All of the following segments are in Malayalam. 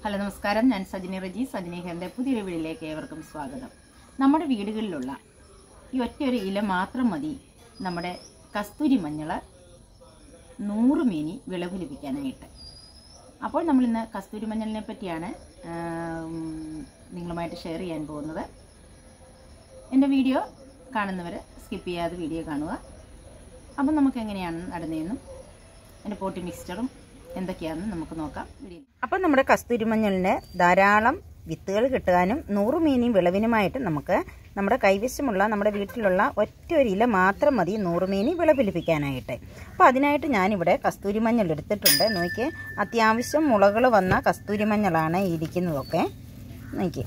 ഹലോ നമസ്കാരം ഞാൻ സജിനി റജി സജിനി ഹെറിൻ്റെ പുതിയൊരു വീടിലേക്ക് ഏവർക്കും സ്വാഗതം നമ്മുടെ വീടുകളിലുള്ള ഈ ഒറ്റയൊരു ഇല മാത്രം മതി നമ്മുടെ കസ്തൂരി മഞ്ഞൾ നൂറ് മേനി വിളവ് ലഭിക്കാനായിട്ട് അപ്പോൾ നമ്മളിന്ന് കസ്തൂരി മഞ്ഞളിനെ പറ്റിയാണ് ആം, നിങ്ങളുമായിട്ട് ഷെയർ ചെയ്യാൻ പോകുന്നത് എൻ്റെ വീഡിയോ കാണുന്നവർ സ്കിപ്പ് ചെയ്യാതെ വീഡിയോ കാണുക അപ്പം നമുക്ക് എങ്ങനെയാണ് നടുന്നതെന്നും അതിൻ്റെ പോട്ടി മിക്സ്ചറും എന്തൊക്കെയാണെന്ന് നമുക്ക് നോക്കാം വീഡിയോ അപ്പം നമ്മുടെ കസ്തൂരി മഞ്ഞളിന് ധാരാളം വിത്തുകൾ കിട്ടാനും നൂറ് മീനും വിളവിനുമായിട്ട് നമുക്ക് നമ്മുടെ കൈവശമുള്ള നമ്മുടെ വീട്ടിലുള്ള ഒറ്റ ഒരു ഇല മാത്രം മതി നൂറ് മീനി വിളവ് ലഭിക്കാനായിട്ട് അപ്പോൾ അതിനായിട്ട് ഞാനിവിടെ കസ്തൂരി മഞ്ഞൾ എടുത്തിട്ടുണ്ട് നോക്കി അത്യാവശ്യം മുളകൾ വന്ന കസ്തൂരി മഞ്ഞളാണ് ഈ ഇരിക്കുന്നതൊക്കെ നോക്കി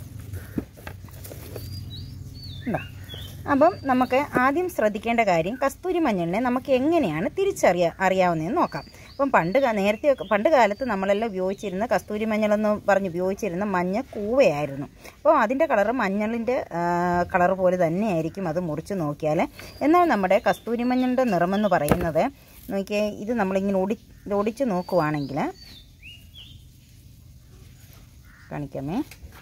ഉണ്ടോ അപ്പം നമുക്ക് ആദ്യം ശ്രദ്ധിക്കേണ്ട കാര്യം കസ്തൂരി മഞ്ഞളിനെ നമുക്ക് എങ്ങനെയാണ് തിരിച്ചറിയാ അറിയാവുന്നതെന്ന് നോക്കാം അപ്പം പണ്ട് കാ- നേരത്തെ പണ്ട് കാലത്ത് നമ്മളെല്ലാം ഉപയോഗിച്ചിരുന്ന കസ്തൂരി മഞ്ഞളെന്ന് പറഞ്ഞ് ഉപയോഗിച്ചിരുന്ന മഞ്ഞ കൂവയായിരുന്നു അപ്പോൾ അതിൻ്റെ കളറ് മഞ്ഞളിൻ്റെ കളർ പോലെ തന്നെയായിരിക്കും അത് മുറിച്ച് നോക്കിയാൽ എന്നാൽ നമ്മുടെ കസ്തൂരി മഞ്ഞളിൻ്റെ നിറമെന്ന് പറയുന്നത് നോക്കിയേ ഇത് നമ്മളിങ്ങനെ ഒടി ഇത് ഒടിച്ച് നോക്കുവാണെങ്കിൽ കാണിക്കാമേ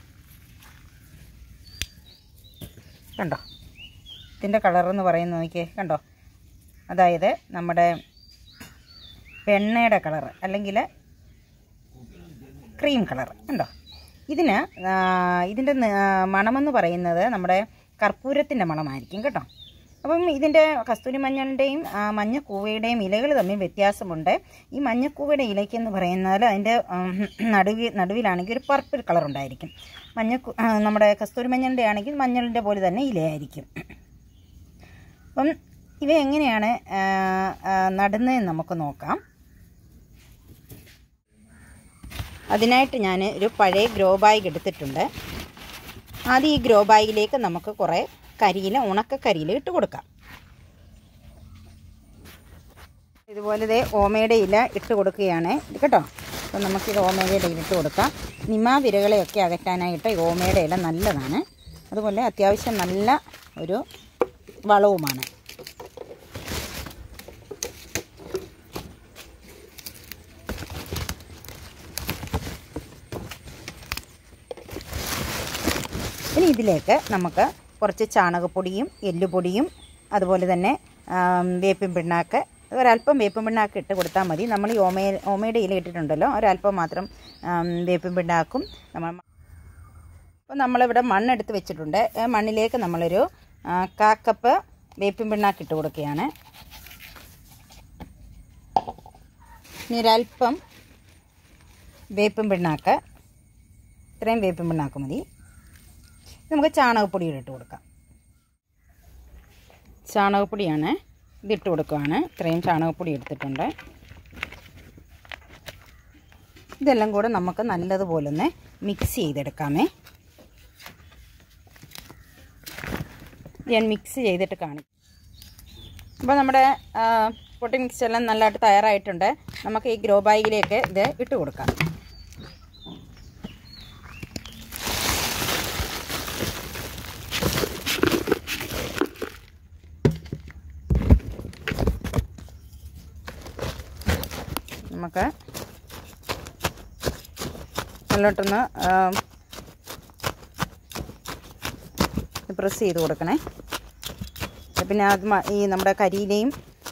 കണ്ടോ ഇതിൻ്റെ കളറെന്ന് പറയുന്നത് നോക്കിയേ കണ്ടോ അതായത് നമ്മുടെ വെണ്ണയുടെ കളർ അല്ലെങ്കിൽ ക്രീം കളർ കണ്ടോ ഇതിന് ആ, ഇതിൻ്റെ ന- മണമെന്ന് പറയുന്നത് നമ്മുടെ കർപ്പൂരത്തിൻ്റെ മണമായിരിക്കും കേട്ടോ അപ്പം ഇതിൻ്റെ കസ്തൂരി മഞ്ഞളിൻ്റെയും മഞ്ഞ കൂവയുടെയും ഇലകൾ തമ്മിൽ വ്യത്യാസമുണ്ട് ഈ മഞ്ഞക്കൂവയുടെ ഇലയ്ക്കെന്ന് പറയുന്നത് അതിൻ്റെ നടുവിൽ നടുവിലാണെങ്കിൽ ഒരു പർപ്പിൾ കളർ ഉണ്ടായിരിക്കും മഞ്ഞ നമ്മുടെ കസ്തൂരി മഞ്ഞളിൻ്റെ ആണെങ്കിൽ മഞ്ഞളിൻ്റെ പോലെ തന്നെ ഇലയായിരിക്കും അപ്പം ഇവ എങ്ങനെയാണ് ആ, ആ, നടുന്നതെന്ന് നമുക്ക് നോക്കാം അതിനായിട്ട് ഞാൻ ഒരു പഴയ ഗ്രോ ബാഗ് എടുത്തിട്ടുണ്ട് ആദ്യം ഈ ഗ്രോ ബാഗിലേക്ക് നമുക്ക് കുറേ കരിയില ഉണക്ക കരിയില ഇട്ട് കൊടുക്കാം ഇതുപോലെ ദേ ഓമയുടെ ഇല ഇട്ട് കൊടുക്കുകയാണ് ഇത് കേട്ടോ അപ്പം നമുക്കിത് ഓമയുടെ ഇല ഇട്ട് കൊടുക്കാം നിമാവിരകളെയൊക്കെ അകറ്റാനായിട്ട് ഈ ഓമയുടെ ഇല നല്ലതാണ് അതുപോലെ അത്യാവശ്യം നല്ല ഒരു വളവുമാണ് ഇനി ഇതിലേക്ക് നമുക്ക് കുറച്ച് ചാണകപ്പൊടിയും എല്ലുപൊടിയും അതുപോലെ തന്നെ ആം, വേപ്പിൻ പിണ്ണാക്ക് ഒരല്പം വേപ്പിൻ പിണ്ണാക്ക് ഇട്ട് കൊടുത്താൽ മതി നമ്മൾ ഈ ഓമ ഓമയുടെ ഇല ഇട്ടിട്ടുണ്ടല്ലോ ഒരല്പം മാത്രം ആം, വേപ്പിൻ പിണ്ണാക്കും നമ്മൾ അപ്പോൾ നമ്മളിവിടെ മണ്ണെടുത്ത് വെച്ചിട്ടുണ്ട് ആ മണ്ണിലേക്ക് നമ്മളൊരു ആ, കാക്കപ്പ് വേപ്പിൻ പിണ്ണാക്ക് ഇട്ട് കൊടുക്കുകയാണ് ഇനി ഒരല്പം വേപ്പിൻ പിണ്ണാക്ക് ഇത്രയും വേപ്പിൻ പിണ്ണാക്ക് മതി നമുക്ക് ചാണകപ്പൊടി ഇട്ട് കൊടുക്കാം ചാണകപ്പൊടിയാണ് ഇതിട്ട് കൊടുക്കുകയാണ് ഇത്രയും ചാണകപ്പൊടി എടുത്തിട്ടുണ്ട് ഇതെല്ലാം കൂടെ നമുക്ക് നല്ലതുപോലെ ഒന്ന് മിക്സ് ചെയ്തെടുക്കാമേ ഇത് ഞാൻ മിക്സ് ചെയ്തിട്ട് കാണിക്കും അപ്പോൾ നമ്മുടെ പൊട്ടി മിക്സ് എല്ലാം നല്ലതായിട്ട് തയ്യാറായിട്ടുണ്ട് നമുക്ക് ഈ ഗ്രോ ബാഗിലേക്ക് ഇത് ഇട്ട് കൊടുക്കാം നമുക്ക് നല്ലോട്ടൊന്ന് പ്രസ് ചെയ്ത് കൊടുക്കണേ പിന്നെ അത് മ- ഈ നമ്മുടെ കരിയിലയും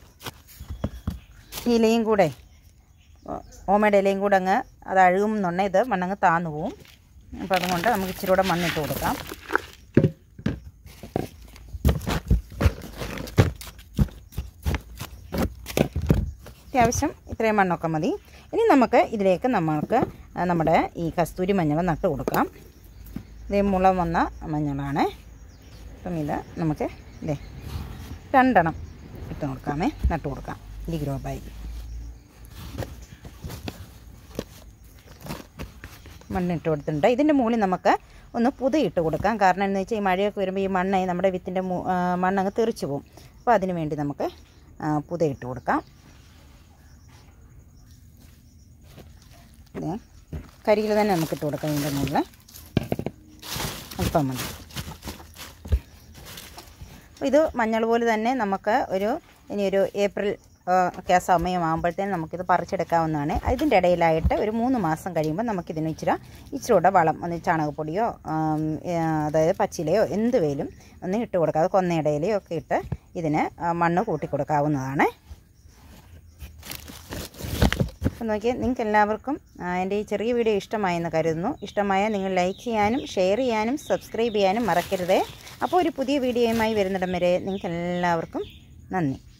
ഇലയും കൂടെ ഓ- ഓമയുടെ ഇലയും കൂടെ അങ്ങ് അത് അഴുകുന്നുണ്ടെങ്കിൽ ഇത് മണ്ണങ്ങ് താന്നു പോവും അപ്പോൾ അതുകൊണ്ട് നമുക്ക് ഇച്ചിരി കൂടെ മണ്ണിട്ട് കൊടുക്കാം അത്യാവശ്യം ഇത്രയും മണ്ണൊക്കെ മതി ഇനി നമുക്ക് ഇതിലേക്ക് നമുക്ക് ആ, നമ്മുടെ ഈ കസ്തൂരി മഞ്ഞൾ നട്ട് കൊടുക്കാം ഇതേ മുളം വന്ന മഞ്ഞളാണ് അപ്പം ഇത് നമുക്ക് ഇതേ രണ്ടെണ്ണം ഇട്ട് കൊടുക്കാമേ നട്ട് കൊടുക്കാം ഈ ഗ്രോ ബാഗ് മണ്ണിട്ട് കൊടുത്തിട്ടുണ്ട് ഇതിൻ്റെ മുകളിൽ നമുക്ക് ഒന്ന് പുതയിട്ട് കൊടുക്കാം കാരണം എന്ന് വെച്ചാൽ ഈ മഴയൊക്കെ വരുമ്പോൾ ഈ മണ്ണ് നമ്മുടെ വിത്തിൻ്റെ മു- ആ, മണ്ണങ്ങ് തെറിച്ച് പോകും അപ്പോൾ അതിന് വേണ്ടി നമുക്ക് ആ, പുതയിട്ട് കൊടുക്കാം ഇത് കരിയിൽ തന്നെ നമുക്ക് ഇട്ട് കൊടുക്കാം ഇതിൻ്റെ മുകളിൽ അല്പം മതി അപ്പോൾ ഇത് മഞ്ഞൾ പോലെ തന്നെ നമുക്ക് ഒരു ഇനി ഒരു ഏപ്രിൽ ആ, ഒക്കെ ആ സമയമാകുമ്പോഴത്തേനും നമുക്കിത് പറിച്ചെടുക്കാവുന്നതാണ് ഇതിൻ്റെ ഇടയിലായിട്ട് ഒരു മൂന്ന് മാസം കഴിയുമ്പോൾ നമുക്കിതിന് ഇച്ചിരി ഇച്ചിരൂടെ വളം ഒന്ന് ചാണകപ്പൊടിയോ ആം, ഏ, അതായത് പച്ചിലയോ എന്ത് വേലും ഒന്ന് ഇട്ട് കൊടുക്കുക അത് കൊന്നയിടയിലയോ ഒക്കെ ഇട്ട് ഇതിന് ആ, മണ്ണ് കൂട്ടി കൊടുക്കാവുന്നതാണ് അപ്പം നോക്കിയാൽ നിങ്ങൾക്ക് എല്ലാവർക്കും ആ, എൻ്റെ ഈ ചെറിയ വീഡിയോ ഇഷ്ടമായെന്ന് കരുതുന്നു ഇഷ്ടമായ നിങ്ങൾ ലൈക്ക് ചെയ്യാനും ഷെയർ ചെയ്യാനും സബ്സ്ക്രൈബ് ചെയ്യാനും മറക്കരുതേ അപ്പോൾ ഒരു പുതിയ വീഡിയോയുമായി വരുന്നിടം വരെ നിങ്ങൾക്ക് എല്ലാവർക്കും നന്ദി